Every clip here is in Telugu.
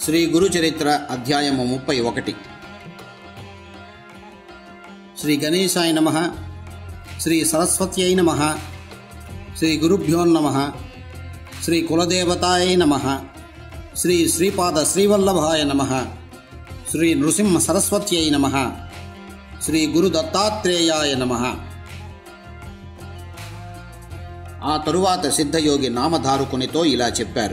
శ్రీ గురు చరిత్ర అధ్యాయము ముప్పై ఒకటి శ్రీ గణేశాయ నమ శ్రీ సరస్వత్యై నమ శ్రీ గురుభ్యో నమ శ్రీ కులదేవతాయ నమ శ్రీ శ్రీపాద శ్రీవల్లభాయ నమ శ్రీ నృసింహ సరస్వత్యై నమ శ్రీ గురు దత్తాత్రేయాయ నమ ఆ తరువాత సిద్ధయోగి నామధారుకునితో ఇలా చెప్పారు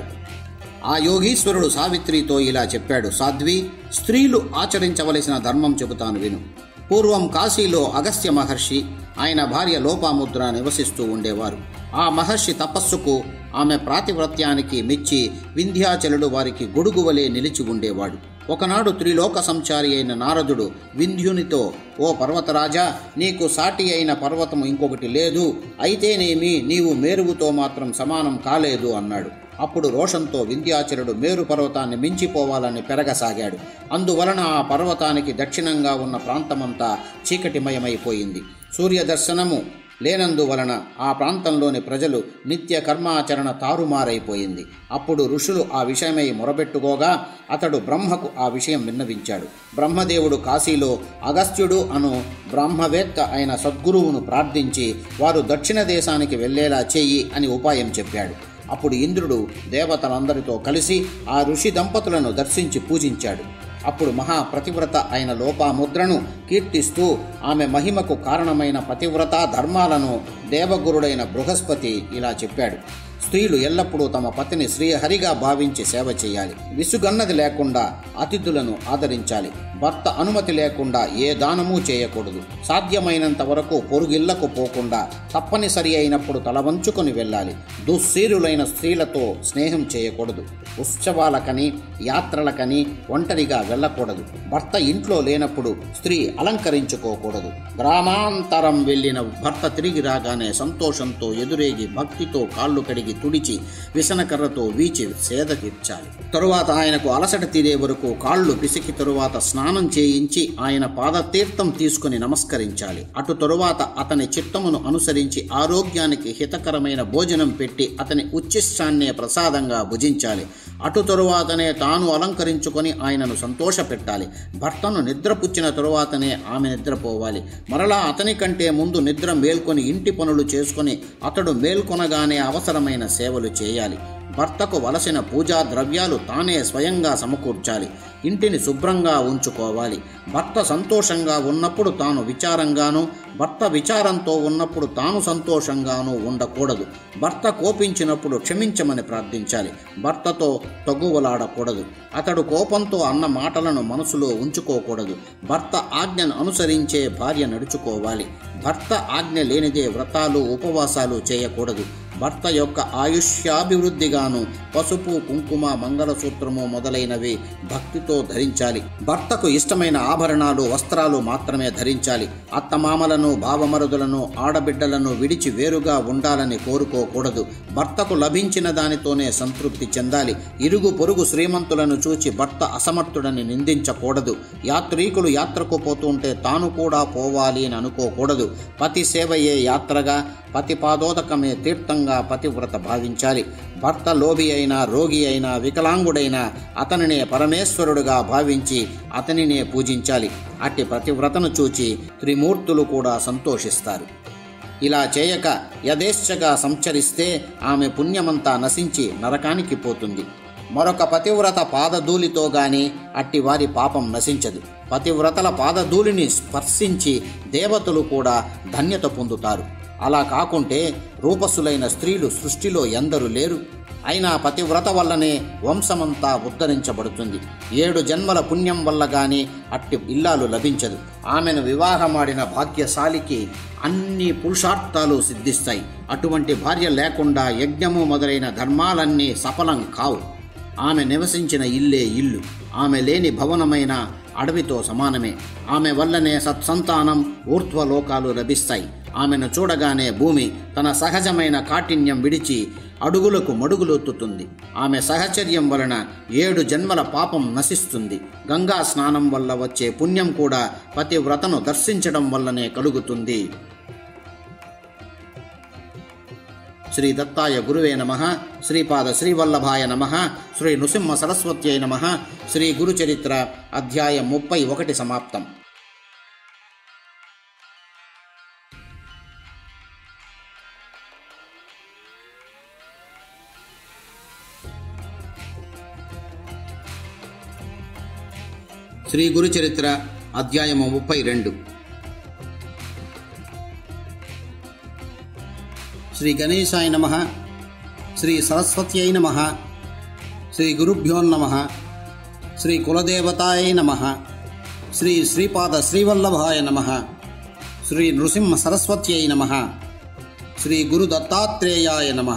ఆ యోగీశ్వరుడు సావిత్రితో ఇలా చెప్పాడు సాధ్వి స్త్రీలు ఆచరించవలసిన ధర్మం చెబుతాను విను పూర్వం కాశీలో అగస్త్య మహర్షి ఆయన భార్య లోపాముద్ర నివసిస్తూ ఉండేవారు ఆ మహర్షి తపస్సుకు ఆమె ప్రాతివ్రత్యానికి మెచ్చి వింధ్యాచలుడు వారికి గొడుగు వలె నిలిచి ఉండేవాడు ఒకనాడు త్రిలోక సంచారి అయిన నారదుడు వింధ్యునితో ఓ పర్వతరాజా నీకు సాటి అయిన పర్వతం ఇంకొకటి లేదు అయితేనేమి నీవు మేరుగుతో మాత్రం సమానం కాలేదు అన్నాడు అప్పుడు రోషంతో వింధ్యాచరుడు మేరు పర్వతాన్ని మించిపోవాలని పెరగసాగాడు అందువలన ఆ పర్వతానికి దక్షిణంగా ఉన్న ప్రాంతమంతా చీకటిమయమైపోయింది సూర్యదర్శనము లేనందువలన ఆ ప్రాంతంలోని ప్రజలు నిత్య కర్మాచరణ తారుమారైపోయింది అప్పుడు ఋషులు ఆ విషయమై మొరబెట్టుకోగా అతడు బ్రహ్మకు ఆ విషయం విన్నవించాడు బ్రహ్మదేవుడు కాశీలో అగస్త్యుడు అను బ్రహ్మవేత్త అయిన సద్గురువును ప్రార్థించి వారు దక్షిణ దేశానికి వెళ్ళేలా చెయ్యి అని ఉపాయం చెప్పాడు అప్పుడు ఇంద్రుడు దేవతలందరితో కలిసి ఆ ఋషి దంపతులను దర్శించి పూజించాడు అప్పుడు మహా ప్రతివ్రత అయిన లోపాముద్రను కీర్తిస్తూ ఆమె మహిమకు కారణమైన పతివ్రత ధర్మాలను దేవగురుడైన బృహస్పతి ఇలా చెప్పాడు స్త్రీలు ఎల్లప్పుడూ తమ పతిని శ్రీహరిగా భావించి సేవ చేయాలి విసుగన్నది లేకుండా అతిథులను ఆదరించాలి భర్త అనుమతి లేకుండా ఏ దానమూ చేయకూడదు సాధ్యమైనంత వరకు పొరుగిళ్లకు పోకుండా తప్పనిసరి అయినప్పుడు తలవంచుకొని వెళ్ళాలి దుశ్శీరులైన స్త్రీలతో స్నేహం చేయకూడదు ఉత్సవాలకని యాత్రలకని ఒంటరిగా వెళ్ళకూడదు భర్త ఇంట్లో లేనప్పుడు స్త్రీ అలంకరించుకోకూడదు గ్రామాంతరం వెళ్ళిన భర్త తిరిగి రాగానే సంతోషంతో ఎదురేగి భక్తితో కాళ్ళు కడిగి తుడిచి విసనకర్రతో వీచి సేద తీర్చాలి తరువాత ఆయనకు అలసట తీరే వరకు కాళ్ళు పిసికి తరువాత స్నానం చేయించి ఆయన పాదతీర్థం తీసుకుని నమస్కరించాలి అటు తరువాత అతని చిత్తమును అనుసరించి ఆరోగ్యానికి హితకరమైన భోజనం పెట్టి అతని ఉచ్చిష్టాన్నే ప్రసాదంగా భుజించాలి అటు తరువాతనే తాను అలంకరించుకొని ఆయనను సంతోషపెట్టాలి భర్తను నిద్రపుచ్చిన తరువాతనే ఆమె నిద్రపోవాలి మరలా అతని కంటే ముందు నిద్ర మేల్కొని ఇంటి పనులు చేసుకొని అతడు మేల్కొనగానే అవసరమైన సేవలు చేయాలి భర్తకు వలసిన పూజా ద్రవ్యాలు తానే స్వయంగా సమకూర్చాలి ఇంటిని శుభ్రంగా ఉంచుకోవాలి భర్త సంతోషంగా ఉన్నప్పుడు తాను విచారంగాను భర్త విచారంతో ఉన్నప్పుడు తాను సంతోషంగాను ఉండకూడదు భర్త కోపించినప్పుడు క్షమించమని ప్రార్థించాలి భర్తతో తగువలాడకూడదు అతడు కోపంతో అన్న మాటలను మనసులో ఉంచుకోకూడదు భర్త ఆజ్ఞను అనుసరించే భార్య నడుచుకోవాలి భర్త ఆజ్ఞ లేనిదే వ్రతాలు ఉపవాసాలు చేయకూడదు భర్త యొక్క ఆయుష్యాభివృద్ధిగాను పసుపు కుంకుమ మంగళసూత్రము మొదలైనవి భక్తితో ధరించాలి భర్తకు ఇష్టమైన ఆభరణాలు వస్త్రాలు మాత్రమే ధరించాలి అత్తమామలను భావమరుదులను ఆడబిడ్డలను విడిచి వేరుగా ఉండాలని కోరుకోకూడదు భర్తకు లభించిన దానితోనే సంతృప్తి చెందాలి ఇరుగు పొరుగు శ్రీమంతులను చూచి భర్త అసమర్థుడని నిందించకూడదు యాత్రీకులు యాత్రకు పోతుంటే తాను కూడా పోవాలి అని అనుకోకూడదు పతి సేవయే యాత్రగా పతి పాదోదకమే తీర్థంగా పతివ్రత భావించాలి భర్త లోబి అయినా రోగి అయినా వికలాంగుడైనా అతనినే పరమేశ్వరుడుగా భావించి అతనినే పూజించాలి అట్టి పతివ్రతను చూచి త్రిమూర్తులు కూడా సంతోషిస్తారు ఇలా చేయక యథేచ్ఛగా సంచరిస్తే ఆమె పుణ్యమంతా నశించి నరకానికి పోతుంది మరొక పతివ్రత పాదధూళితో గాని అట్టి వారి పాపం నశించదు పతివ్రతల పాదధూళిని స్పర్శించి దేవతలు కూడా ధన్యత పొందుతారు అలా కాకుంటే రూపసులైన స్త్రీలు సృష్టిలో ఎందరు లేరు అయినా పతివ్రత వల్లనే వంశమంతా ఉద్ధరించబడుతుంది ఏడు జన్మల పుణ్యం వల్ల గాని అట్టి ఇల్లాలు లభించదు ఆమెను వివాహమాడిన భాగ్యశాలికి అన్ని పురుషార్థాలు సిద్ధిస్తాయి అటువంటి భార్య లేకుండా యజ్ఞము మొదలైన ధర్మాలన్నీ సఫలం కావు ఆమె నివసించిన ఇల్లే ఇల్లు ఆమె లేని భవనమైన అడవితో సమానమే ఆమె వల్లనే సత్సంతానం ఊర్ధ్వలోకాలు లభిస్తాయి ఆమెను చూడగానే భూమి తన సహజమైన కాఠిన్యం విడిచి అడుగులకు మడుగులొత్తుతుంది ఆమె సహచర్యం వలన ఏడు జన్మల పాపం నశిస్తుంది గంగా స్నానం వల్ల వచ్చే పుణ్యం కూడా పతివ్రతను దర్శించడం వల్లనే కలుగుతుంది శ్రీ దత్తాయ గురువే నమ శ్రీపాద శ్రీవల్లభాయ నమ శ్రీ నృసింహ సరస్వత్యై నమ శ్రీ గురుచరిత్ర అధ్యాయం ముప్పై ఒకటి సమాప్తం శ్రీ గురుచరిత్ర అధ్యాయము ముప్పై రెండు శ్రీ గణేశాయ నమ శ్రీ సరస్వత్యై నమ శ్రీ గురుభ్యో నమ శ్రీ కులదేవతాయ నమ శ్రీ శ్రీపాద శ్రీవల్లభాయ నమ శ్రీ నృసింహ సరస్వత్యై నమ శ్రీ గురు దత్తాత్రేయాయ నమ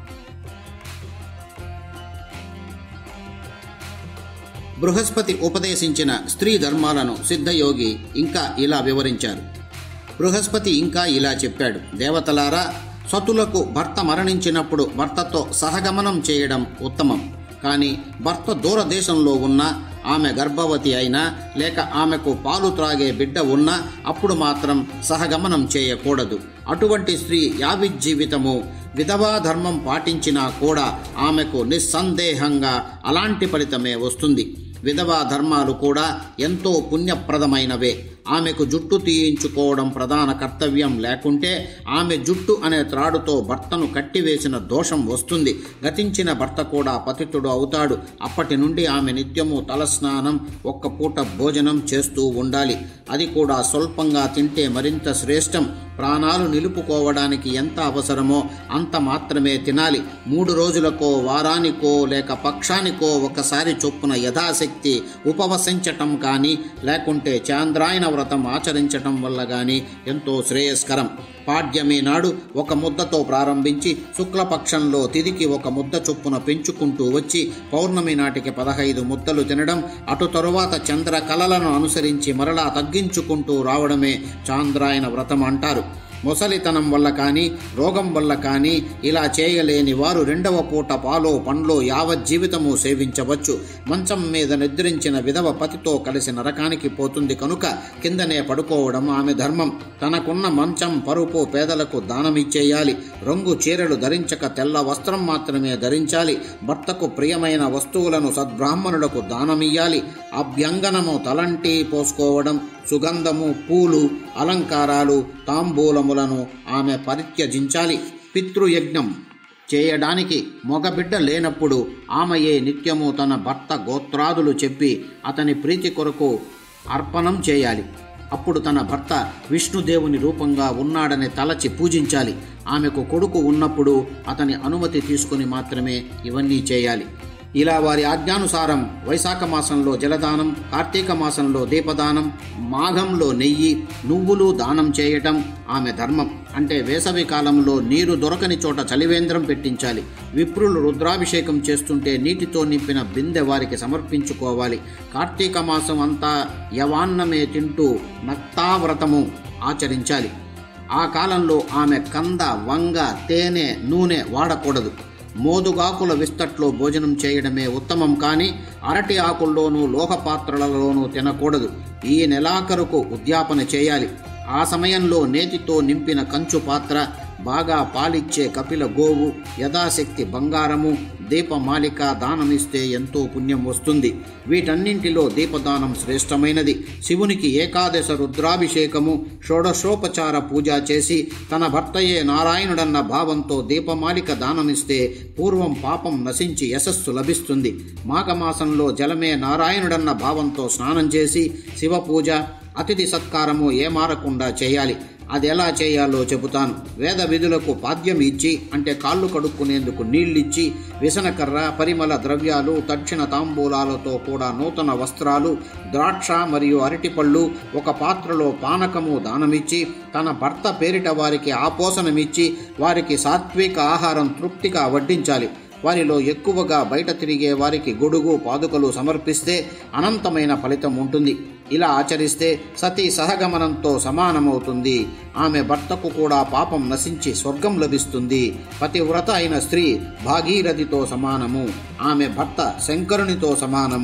బృహస్పతి ఉపదేశించిన స్త్రీ ధర్మాలను సిద్ధయోగి ఇంకా ఇలా వివరించారు బృహస్పతి ఇంకా ఇలా చెప్పాడు దేవతలారా సతులకు భర్త మరణించినప్పుడు భర్తతో సహగమనం చేయడం ఉత్తమం కానీ భర్త దూరదేశంలో ఉన్న ఆమె గర్భవతి అయినా లేక ఆమెకు పాలు త్రాగే బిడ్డ ఉన్నా అప్పుడు మాత్రం సహగమనం చేయకూడదు అటువంటి స్త్రీ యావిజ్జీవితము విధవా ధర్మం పాటించినా కూడా ఆమెకు నిస్సందేహంగా అలాంటి ఫలితమే వస్తుంది విధవా ధర్మాలు కూడా ఎంతో పుణ్యప్రదమైనవే ఆమెకు జుట్టు తీయించుకోవడం ప్రధాన కర్తవ్యం లేకుంటే ఆమె జుట్టు అనే త్రాడుతో భర్తను కట్టివేసిన దోషం వస్తుంది గతించిన భర్త కూడా పతితుడు అవుతాడు అప్పటి నుండి ఆమె నిత్యము తలస్నానం ఒక్క పూట భోజనం చేస్తూ ఉండాలి అది కూడా స్వల్పంగా తింటే మరింత శ్రేష్టం ప్రాణాలు నిలుపుకోవడానికి ఎంత అవసరమో అంత మాత్రమే తినాలి మూడు రోజులకో వారానికో లేక పక్షానికో ఒకసారి చొప్పున యథాశక్తి ఉపవసించటం కానీ లేకుంటే చాంద్రాయణ వ్రతం ఆచరించటం వల్ల కానీ ఎంతో శ్రేయస్కరం పాడ్యమి నాడు ఒక ముద్దతో ప్రారంభించి శుక్లపక్షంలో తిదికి ఒక ముద్ద చొప్పున పెంచుకుంటూ వచ్చి పౌర్ణమి నాటికి పదహైదు ముద్దలు తినడం అటు తరువాత చంద్ర కళలను అనుసరించి మరలా తగ్గించుకుంటూ రావడమే చాంద్రాయణ వ్రతం అంటారు ముసలితనం వల్ల కానీ రోగం వల్ల కానీ ఇలా చేయలేని వారు రెండవ పూట పాలో పండ్లో యావజ్జీవితము సేవించవచ్చు మంచం మీద నిద్రించిన విధవ పతితో కలిసి నరకానికి పోతుంది కనుక కిందనే పడుకోవడం ఆమె ధర్మం తనకున్న మంచం పరుపు పేదలకు దానమిచ్చేయాలి రంగు చీరలు ధరించక తెల్ల వస్త్రం మాత్రమే ధరించాలి భర్తకు ప్రియమైన వస్తువులను సద్బ్రాహ్మణులకు దానమియ్యాలి అభ్యంగనము తలంటి పోసుకోవడం సుగంధము పూలు అలంకారాలు తాంబూలములను ఆమె పరిత్యజించాలి పితృయజ్ఞం చేయడానికి మగబిడ్డ లేనప్పుడు ఆమెయే నిత్యము తన భర్త గోత్రాదులు చెప్పి అతని ప్రీతి కొరకు అర్పణం చేయాలి అప్పుడు తన భర్త విష్ణుదేవుని రూపంగా ఉన్నాడని తలచి పూజించాలి ఆమెకు కొడుకు ఉన్నప్పుడు అతని అనుమతి తీసుకుని మాత్రమే ఇవన్నీ చేయాలి ఇలా వారి ఆజ్ఞానుసారం వైశాఖ మాసంలో జలదానం కార్తీక మాసంలో దీపదానం మాఘంలో నెయ్యి నువ్వులు దానం చేయటం ఆమె ధర్మం అంటే వేసవి కాలంలో నీరు దొరకని చోట చలివేంద్రం పెట్టించాలి విప్రులు రుద్రాభిషేకం చేస్తుంటే నీటితో నింపిన బిందె వారికి సమర్పించుకోవాలి కార్తీక మాసం అంతా యవాన్నమే తింటూ నక్తావ్రతము ఆచరించాలి ఆ కాలంలో ఆమె కంద వంగ తేనె నూనె వాడకూడదు మోదుగాకుల విస్తట్లో భోజనం చేయడమే ఉత్తమం కానీ అరటి ఆకుల్లోనూ లోహ పాత్రలలోనూ తినకూడదు ఈ నెలాఖరుకు ఉద్యాపన చేయాలి ఆ సమయంలో నేతితో నింపిన కంచు పాత్ర బాగా పాలిచ్చే కపిల గోవు యథాశక్తి బంగారము దీపమాలిక దానమిస్తే ఎంతో పుణ్యం వస్తుంది వీటన్నింటిలో దీపదానం శ్రేష్టమైనది శివునికి ఏకాదశ రుద్రాభిషేకము షోడశోపచార పూజ చేసి తన భర్తయే నారాయణుడన్న భావంతో దీపమాలిక దానమిస్తే పూర్వం పాపం నశించి యశస్సు లభిస్తుంది మాఘమాసంలో జలమే నారాయణుడన్న భావంతో స్నానం చేసి శివ పూజ అతిథి సత్కారము ఏమారకుండా చేయాలి అది ఎలా చేయాలో చెబుతాను వేద విధులకు పాద్యం ఇచ్చి అంటే కాళ్ళు కడుక్కునేందుకు నీళ్ళిచ్చి విసనకర్ర పరిమళ ద్రవ్యాలు దక్షిణ తాంబూలాలతో కూడా నూతన వస్త్రాలు ద్రాక్ష మరియు అరటిపళ్ళు ఒక పాత్రలో పానకము దానమిచ్చి తన భర్త పేరిట వారికి ఆపోసనమిచ్చి వారికి సాత్విక ఆహారం తృప్తిగా వడ్డించాలి వారిలో ఎక్కువగా బయట తిరిగే వారికి గొడుగు పాదుకలు సమర్పిస్తే అనంతమైన ఫలితం ఉంటుంది ఇలా ఆచరిస్తే సతీ సహగమనంతో సమానమవుతుంది ఆమె భర్తకు కూడా పాపం నశించి స్వర్గం లభిస్తుంది పతివ్రత అయిన స్త్రీ భాగీరథితో సమానము ఆమె భర్త శంకరునితో సమానము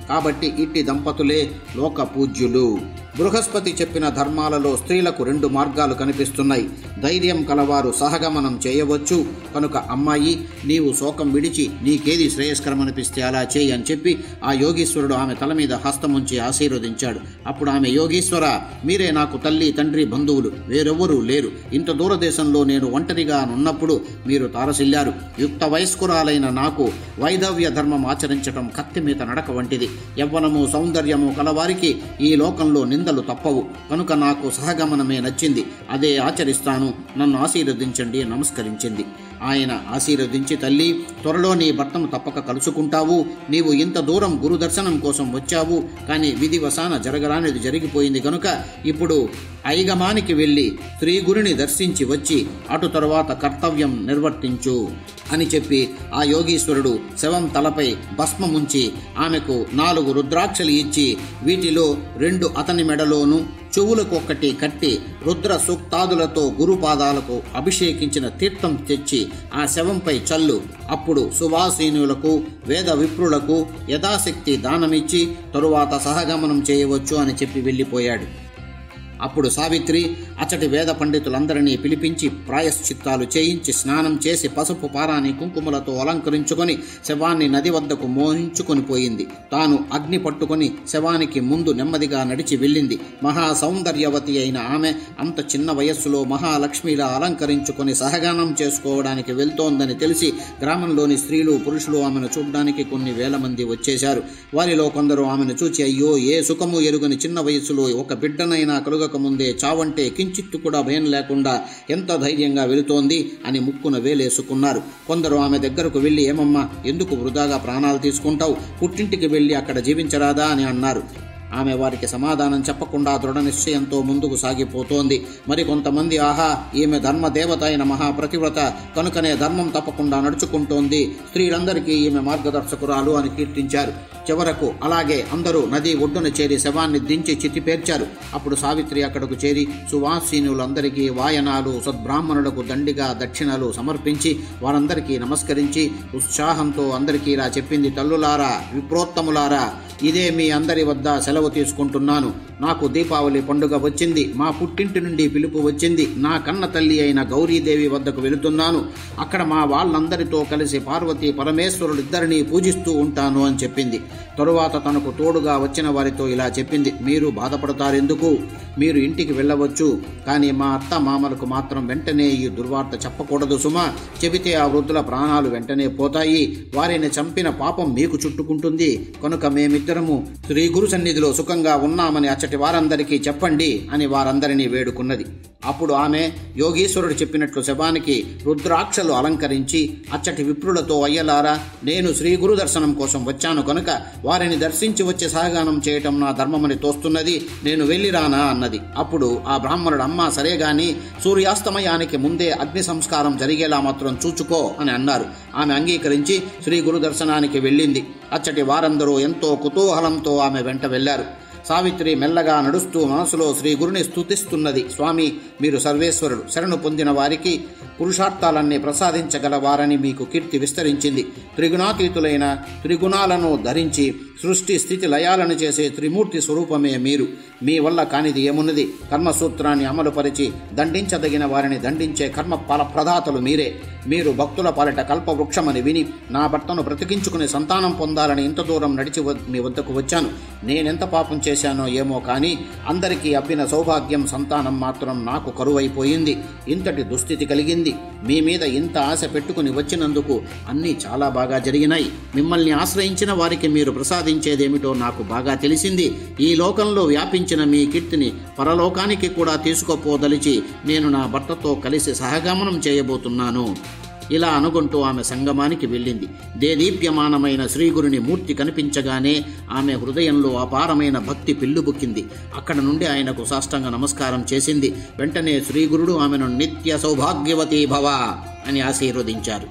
కాబట్టి ఇట్టి దంపతులే లోక పూజ్యులు బృహస్పతి చెప్పిన ధర్మాలలో స్త్రీలకు రెండు మార్గాలు కనిపిస్తున్నాయి ధైర్యం కలవారు సహగమనం చేయవచ్చు కనుక అమ్మాయి నీవు శోకం విడిచి నీకేది శ్రేయస్కరమనిపిస్తే అలా చేయి అని చెప్పి ఆ యోగీశ్వరుడు ఆమె తల మీద హస్తముంచి ఆశీర్వదించాడు అప్పుడు ఆమె యోగీశ్వర మీరే నాకు తల్లి తండ్రి బంధువులు వేరెవ్వరూ లేరు ఇంత దూరదేశంలో నేను ఒంటరిగా ఉన్నప్పుడు మీరు తారసిల్లారు యుక్త వయస్కురాలైన నాకు వైధవ్య ధర్మం ఆచరించటం కత్తి మీద నడక వంటిది యవ్వనము సౌందర్యము కలవారికి ఈ లోకంలో నిందలు తప్పవు కనుక నాకు సహగమనమే నచ్చింది అదే ఆచరిస్తాను నన్ను ఆశీర్వదించండి నమస్కరించింది ఆయన ఆశీర్వదించి తల్లి త్వరలో నీ భర్తను తప్పక కలుసుకుంటావు నీవు ఇంత దూరం గురు దర్శనం కోసం వచ్చావు కానీ విధివసాన జరగరానిది జరిగిపోయింది కనుక ఇప్పుడు ఐగమానికి వెళ్ళి స్త్రీ గురిని దర్శించి వచ్చి అటు తరువాత కర్తవ్యం నిర్వర్తించు అని చెప్పి ఆ యోగీశ్వరుడు శవం తలపై భస్మముంచి ఆమెకు నాలుగు రుద్రాక్షలు ఇచ్చి వీటిలో రెండు అతని మెడలోను చెవులకొక్కటి కట్టి రుద్ర సూక్తాదులతో గురుపాదాలకు అభిషేకించిన తీర్థం తెచ్చి ఆ శవంపై చల్లు అప్పుడు సువాసీనులకు వేద విప్రులకు యథాశక్తి దానమిచ్చి తరువాత సహగమనం చేయవచ్చు అని చెప్పి వెళ్ళిపోయాడు అప్పుడు సావిత్రి అచ్చటి వేద పండితులందరినీ పిలిపించి ప్రాయశ్చిత్తాలు చేయించి స్నానం చేసి పసుపు పారాని కుంకుమలతో అలంకరించుకొని శవాన్ని నది వద్దకు మోహించుకొని పోయింది తాను అగ్ని పట్టుకొని శవానికి ముందు నెమ్మదిగా నడిచి వెళ్ళింది మహా సౌందర్యవతి అయిన ఆమె అంత చిన్న వయస్సులో మహాలక్ష్మిలా అలంకరించుకొని సహగానం చేసుకోవడానికి వెళ్తోందని తెలిసి గ్రామంలోని స్త్రీలు పురుషులు ఆమెను చూడడానికి కొన్ని వేల మంది వచ్చేశారు వారిలో కొందరు ఆమెను చూచి అయ్యో ఏ సుఖము ఎరుగని చిన్న వయస్సులో ఒక బిడ్డనైనా కలుగక ముందే చావంటే కించిత్తు కూడా భయం లేకుండా ఎంత ధైర్యంగా వెళుతోంది అని ముక్కున వేలేసుకున్నారు కొందరు ఆమె దగ్గరకు వెళ్ళి ఏమమ్మా ఎందుకు వృధాగా ప్రాణాలు తీసుకుంటావు పుట్టింటికి వెళ్ళి అక్కడ జీవించరాదా అని అన్నారు ఆమె వారికి సమాధానం చెప్పకుండా దృఢ నిశ్చయంతో ముందుకు సాగిపోతోంది మరి కొంతమంది ఆహా ఈమె ధర్మదేవత అయిన మహాప్రతివ్రత కనుకనే ధర్మం తప్పకుండా నడుచుకుంటోంది స్త్రీలందరికీ ఈమె మార్గదర్శకురాలు అని కీర్తించారు చివరకు అలాగే అందరూ నది ఒడ్డున చేరి శవాన్ని దించి చితిపేర్చారు అప్పుడు సావిత్రి అక్కడకు చేరి సువాసీనులందరికీ వాయనాలు సద్బ్రాహ్మణులకు దండిగా దక్షిణలు సమర్పించి వారందరికీ నమస్కరించి ఉత్సాహంతో అందరికీ ఇలా చెప్పింది తల్లులారా విప్రోత్తములారా ఇదే మీ అందరి వద్ద సెలవు తీసుకుంటున్నాను నాకు దీపావళి పండుగ వచ్చింది మా పుట్టింటి నుండి పిలుపు వచ్చింది నా కన్న తల్లి అయిన గౌరీదేవి వద్దకు వెళుతున్నాను అక్కడ మా వాళ్ళందరితో కలిసి పార్వతి పరమేశ్వరుడిద్దరినీ పూజిస్తూ ఉంటాను అని చెప్పింది తరువాత తనకు తోడుగా వచ్చిన వారితో ఇలా చెప్పింది మీరు బాధపడతారెందుకు మీరు ఇంటికి వెళ్ళవచ్చు కానీ మా అత్త మామలకు మాత్రం వెంటనే ఈ దుర్వార్త చెప్పకూడదు సుమా చెబితే ఆ వృద్ధుల ప్రాణాలు వెంటనే పోతాయి వారిని చంపిన పాపం మీకు చుట్టుకుంటుంది కనుక మేమిద్దరము శ్రీ గురు సన్నిధిలో సుఖంగా ఉన్నామని అచ్చటి వారందరికీ చెప్పండి అని వారందరినీ వేడుకున్నది అప్పుడు ఆమె యోగీశ్వరుడు చెప్పినట్లు శవానికి రుద్రాక్షలు అలంకరించి అచ్చటి విప్రులతో అయ్యలారా నేను శ్రీ గురు దర్శనం కోసం వచ్చాను కనుక వారిని దర్శించి వచ్చి సహగానం చేయటం నా ధర్మమని తోస్తున్నది నేను వెళ్ళిరానా అన్నది అప్పుడు ఆ బ్రాహ్మణుడు అమ్మ సరే గాని సూర్యాస్తమయానికి ముందే అగ్ని సంస్కారం జరిగేలా మాత్రం చూచుకో అని అన్నారు ఆమె అంగీకరించి శ్రీ గురు దర్శనానికి వెళ్ళింది అచ్చటి వారందరూ ఎంతో కుతూహలంతో ఆమె వెంట వెళ్లారు సావిత్రి మెల్లగా నడుస్తూ మనసులో శ్రీ గురుని స్తుతిస్తున్నది స్వామి మీరు సర్వేశ్వరుడు శరణు పొందిన వారికి పురుషార్థాలన్నీ ప్రసాదించగలవారని మీకు కీర్తి విస్తరించింది త్రిగుణాతీతులైన త్రిగుణాలను ధరించి సృష్టి స్థితి లయాలను చేసే త్రిమూర్తి స్వరూపమే మీరు మీ వల్ల కానిది ఏమున్నది కర్మసూత్రాన్ని అమలుపరిచి దండించదగిన వారిని దండించే కర్మ ఫల ప్రదాతలు మీరే మీరు భక్తుల పాలిట కల్పవృక్షమని విని నా భర్తను బ్రతికించుకుని సంతానం పొందాలని ఇంత దూరం నడిచి వ- మీ వద్దకు వచ్చాను నేనెంత పాపం చేశానో ఏమో కానీ అందరికీ అబ్బిన సౌభాగ్యం సంతానం మాత్రం నాకు కరువైపోయింది ఇంతటి దుస్థితి కలిగింది మీ మీద ఇంత ఆశ పెట్టుకుని వచ్చినందుకు అన్నీ చాలా బాగా జరిగినాయి మిమ్మల్ని ఆశ్రయించిన వారికి మీరు ప్రసాదించేదేమిటో నాకు బాగా తెలిసింది ఈ లోకంలో వ్యాపించిన మీ కీర్తిని పరలోకానికి కూడా తీసుకుపోదలిచి నేను నా భర్తతో కలిసి సహగమనం చేయబోతున్నాను ఇలా అనుకుంటూ ఆమె సంగమానికి వెళ్ళింది దేదీప్యమానమైన శ్రీగురుని మూర్తి కనిపించగానే ఆమె హృదయంలో అపారమైన భక్తి పిల్లుబుక్కింది అక్కడ నుండి ఆయనకు సాష్టంగ నమస్కారం చేసింది వెంటనే శ్రీగురుడు ఆమెను నిత్య సౌభాగ్యవతి భవ అని ఆశీర్వదించారు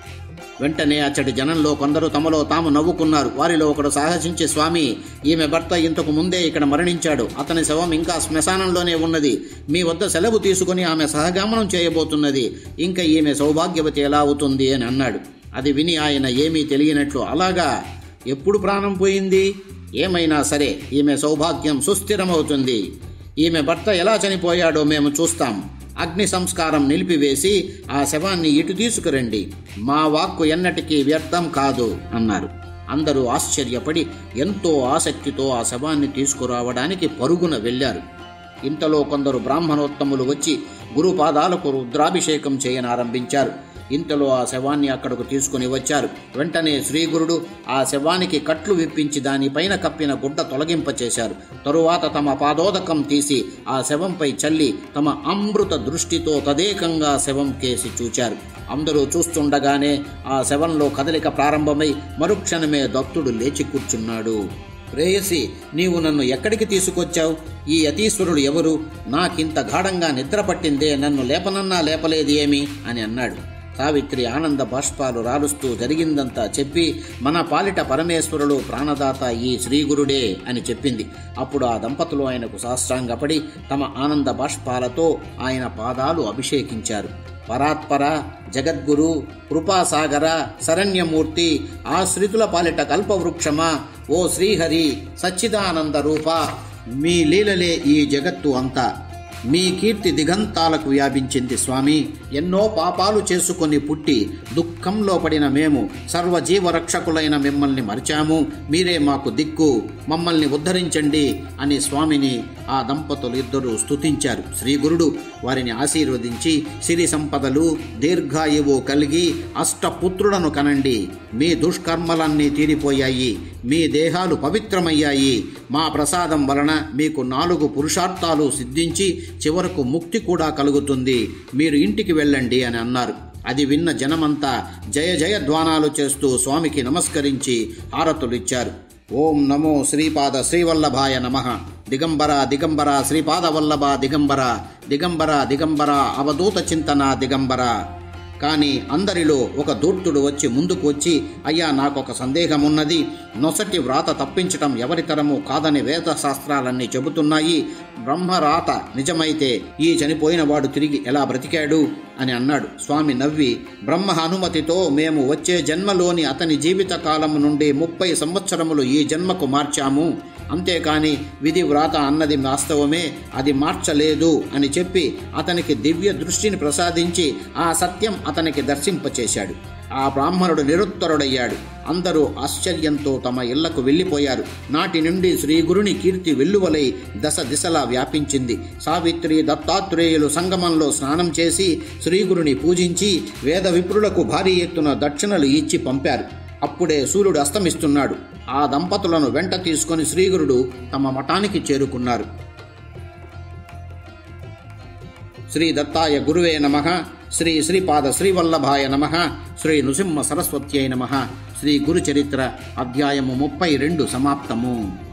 వెంటనే అచ్చటి జనంలో కొందరు తమలో తాము నవ్వుకున్నారు వారిలో ఒకడు సాహసించి స్వామి ఈమె భర్త ఇంతకు ముందే ఇక్కడ మరణించాడు అతని శవం ఇంకా శ్మశానంలోనే ఉన్నది మీ వద్ద సెలవు తీసుకుని ఆమె సహగమనం చేయబోతున్నది ఇంకా ఈమె సౌభాగ్యవతి ఎలా అవుతుంది అని అన్నాడు అది విని ఆయన ఏమీ తెలియనట్లు అలాగా ఎప్పుడు ప్రాణం పోయింది ఏమైనా సరే ఈమె సౌభాగ్యం సుస్థిరమవుతుంది ఈమె భర్త ఎలా చనిపోయాడో మేము చూస్తాం అగ్ని సంస్కారం నిలిపివేసి ఆ శవాన్ని ఇటు తీసుకురండి మా వాక్కు ఎన్నటికీ వ్యర్థం కాదు అన్నారు అందరూ ఆశ్చర్యపడి ఎంతో ఆసక్తితో ఆ శవాన్ని తీసుకురావడానికి పరుగున వెళ్ళారు ఇంతలో కొందరు బ్రాహ్మణోత్తములు వచ్చి గురుపాదాలకు రుద్రాభిషేకం చేయనారంభించారు ఇంతలో ఆ శవాన్ని అక్కడకు తీసుకుని వచ్చారు వెంటనే శ్రీగురుడు ఆ శవానికి కట్లు విప్పించి దానిపైన కప్పిన గుడ్డ తొలగింపచేశారు తరువాత తమ పాదోదకం తీసి ఆ శవంపై చల్లి తమ అమృత దృష్టితో తదేకంగా శవం కేసి చూచారు అందరూ చూస్తుండగానే ఆ శవంలో కదలిక ప్రారంభమై మరుక్షణమే దత్తుడు లేచి కూర్చున్నాడు ప్రేయసి నీవు నన్ను ఎక్కడికి తీసుకొచ్చావు ఈ యతీశ్వరుడు ఎవరు నాకింత గాఢంగా నిద్ర పట్టిందే నన్ను లేపనన్నా లేపలేదు ఏమి అని అన్నాడు సావిత్రి ఆనంద బాష్పాలు రాలుస్తూ జరిగిందంతా చెప్పి మన పాలిట పరమేశ్వరుడు ప్రాణదాత ఈ శ్రీగురుడే అని చెప్పింది అప్పుడు ఆ దంపతులు ఆయనకు సాష్టాంగపడి తమ ఆనంద బాష్పాలతో ఆయన పాదాలు అభిషేకించారు పరాత్పర జగద్గురు కృపాసాగర శరణ్యమూర్తి ఆశ్రితుల పాలిట కల్పవృక్షమా ఓ శ్రీహరి సచ్చిదానంద రూప మీ లీలలే ఈ జగత్తు అంతా మీ కీర్తి దిగంతాలకు వ్యాపించింది స్వామి ఎన్నో పాపాలు చేసుకొని పుట్టి దుఃఖంలో పడిన మేము సర్వజీవ రక్షకులైన మిమ్మల్ని మరిచాము మీరే మాకు దిక్కు మమ్మల్ని ఉద్ధరించండి అని స్వామిని ఆ దంపతులు ఇద్దరు స్తుతించారు శ్రీగురుడు వారిని ఆశీర్వదించి సిరి సంపదలు దీర్ఘాయువు కలిగి అష్టపుత్రులను కనండి మీ దుష్కర్మలన్నీ తీరిపోయాయి మీ దేహాలు పవిత్రమయ్యాయి మా ప్రసాదం వలన మీకు నాలుగు పురుషార్థాలు సిద్ధించి చివరకు ముక్తి కూడా కలుగుతుంది మీరు ఇంటికి వెళ్ళండి అని అన్నారు అది విన్న జనమంతా జయ జయ ధ్వానాలు చేస్తూ స్వామికి నమస్కరించి హారతులిచ్చారు ఓం నమో శ్రీపాద శ్రీవల్లభాయ నమ దిగంబర దిగంబర శ్రీపాద వల్లభ దిగంబర దిగంబర దిగంబర అవధూత చింతన దిగంబర కానీ అందరిలో ఒక దూర్తుడు వచ్చి ముందుకు వచ్చి అయ్యా నాకొక సందేహం ఉన్నది నొసటి వ్రాత తప్పించటం ఎవరితరము కాదని వేద శాస్త్రాలన్నీ చెబుతున్నాయి బ్రహ్మరాత నిజమైతే ఈ చనిపోయిన వాడు తిరిగి ఎలా బ్రతికాడు అని అన్నాడు స్వామి నవ్వి బ్రహ్మ అనుమతితో మేము వచ్చే జన్మలోని అతని జీవిత కాలం నుండి ముప్పై సంవత్సరములు ఈ జన్మకు మార్చాము అంతేకాని విధి వ్రాత అన్నది వాస్తవమే అది మార్చలేదు అని చెప్పి అతనికి దివ్య దృష్టిని ప్రసాదించి ఆ సత్యం అతనికి దర్శింపచేశాడు ఆ బ్రాహ్మణుడు నిరుత్తరుడయ్యాడు అందరూ ఆశ్చర్యంతో తమ ఇళ్లకు వెళ్ళిపోయారు నాటి నుండి శ్రీగురుని కీర్తి వెల్లువలై దశ దిశలా వ్యాపించింది సావిత్రి దత్తాత్రేయులు సంగమంలో స్నానం చేసి శ్రీగురుని పూజించి వేద విప్రులకు భారీ ఎత్తున దక్షిణలు ఇచ్చి పంపారు అప్పుడే సూర్యుడు అస్తమిస్తున్నాడు ఆ దంపతులను వెంట తీసుకొని శ్రీగురుడు తమ మఠానికి చేరుకున్నారు శ్రీ దత్తాయ గురువే నమ శ్రీ శ్రీపాద శ్రీవల్లభాయ నమ శ్రీ నృసింహ సరస్వత్యై నమ శ్రీ గురు చరిత్ర అధ్యాయము ముప్పై రెండు సమాప్తము